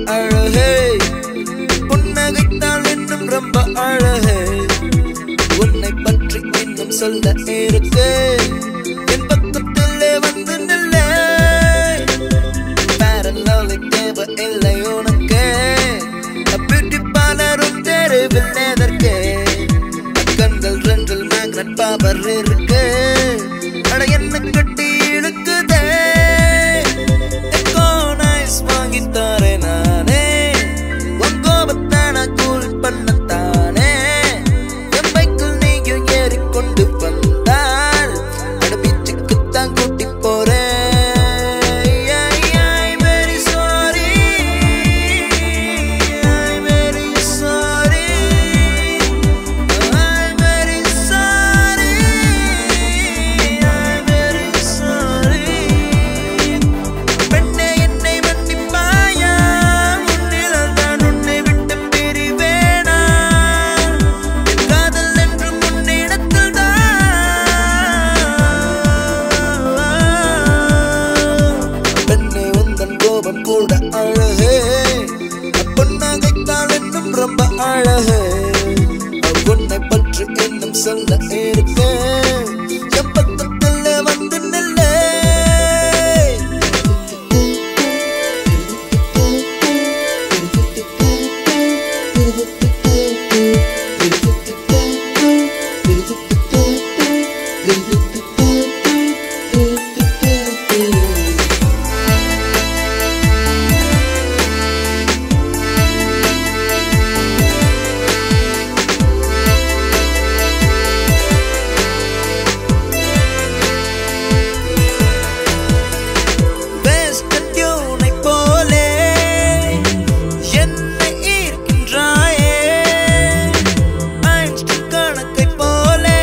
அழகே புன்னகைத்தால் இன்னும் ரொம்ப அழகே உன்னை பற்றி இன்னும் சொல்ல இருக்கு என் பக்கத்திலே வந்து நில்லே பேரலாலை தேவை இல்லை உனக்கு பியூட்டி பார்லரும் தெருவில் எதற்கு கண்கள் ரெண்டில் மேக்னட் பவர் இருக்கு அட என்ன கட்டி இழுக்குதே எக்கோனைஸ் வாங்கி தரேன் நானே உன் கோபத்தை நான் கூல் பண்ணத்தானே என் பைக்கில் நீயும் ஏறிக்கொண்டு வந்தால் அட பீச்சுக்குத்தான் கூட்டி போறேன் I'm very sorry. I'm very sorry. I'm very sorry. I'm very sorry. பெண்ணே என்னை மன்னிப்பாயா உன்னிலால் தான் உன்னை விட்டு பிரிவேனா என் காதல் என்றும் உன்னிடத்தில் பெண்ணே உந்தன் கோபம் கூட அழகே பொன்னாகைத்தால் இன்னும் ரொம்ப அழகே உன்னை பற்றி இன்னும் சொல்ல இருக்கு என் பக்கத்தில் வந்து நில்லே வெஸ்டர்ன் டியூனை போலே என்னை ஈர்க்கின்றாயே ஐன்ஸ்டீன் கணக்கைப் போலே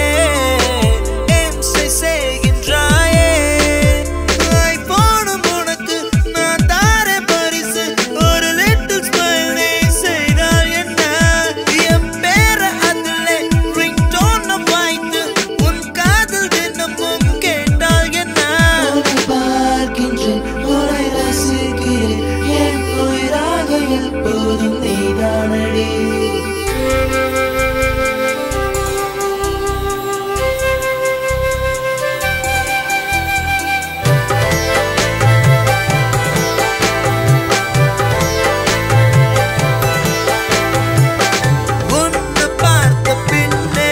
இம்சை செய்கின்றாயே ஐபோனும் உனக்கு நான் தாரேன் பரிசு ஒரு லிட்டில் ஸ்மைல் நீ செய்தால் என்ன என் பேரை அதிலே ரிங்டோன் வைத்து உன் காதல் தினமும் கேட்டால் என்ன உன்னை பார்க்கின்றேன் உன்னை ரசிக்கிறேன் என் உயிராக எப்போதும் நீதானடி உன்னை பார்த்த பின்னே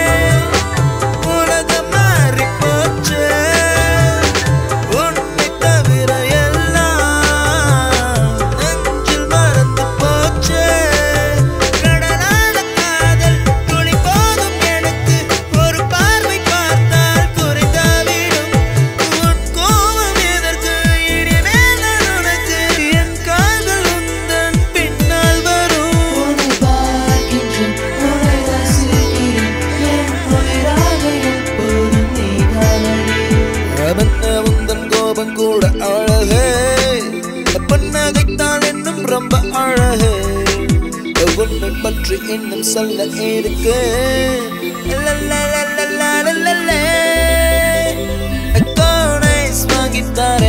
உலகம் மாறிப் போச்சு. உன்னை தவிர எல்லாம் நெஞ்சில் மறந்து போச்சு. கடலான காதல் துளி போதும் எனக்கு. ஒரு பார்வை பார்த்தால் குறைந்தாவிடும். உன் கோபம் எதற்கு? இனிமேல் நான் உனக்கு என் காதல் உந்தன் பின்னால் வரும் உன்னை பார்க்கின்றேன் உன்னை ரசிக்கிறேன் என் உயிராக எப்போதும் நீதானடி அவன உந்தன் கோபம் கூட அழகே புன்னகைத்தான் இன்னும் ரொம்ப அழகே உன்னை பற்றி இன்னும் சொல்ல இருக்கு லலலலலலலலலே. கோனைஸ் வாங்கித் தரேன்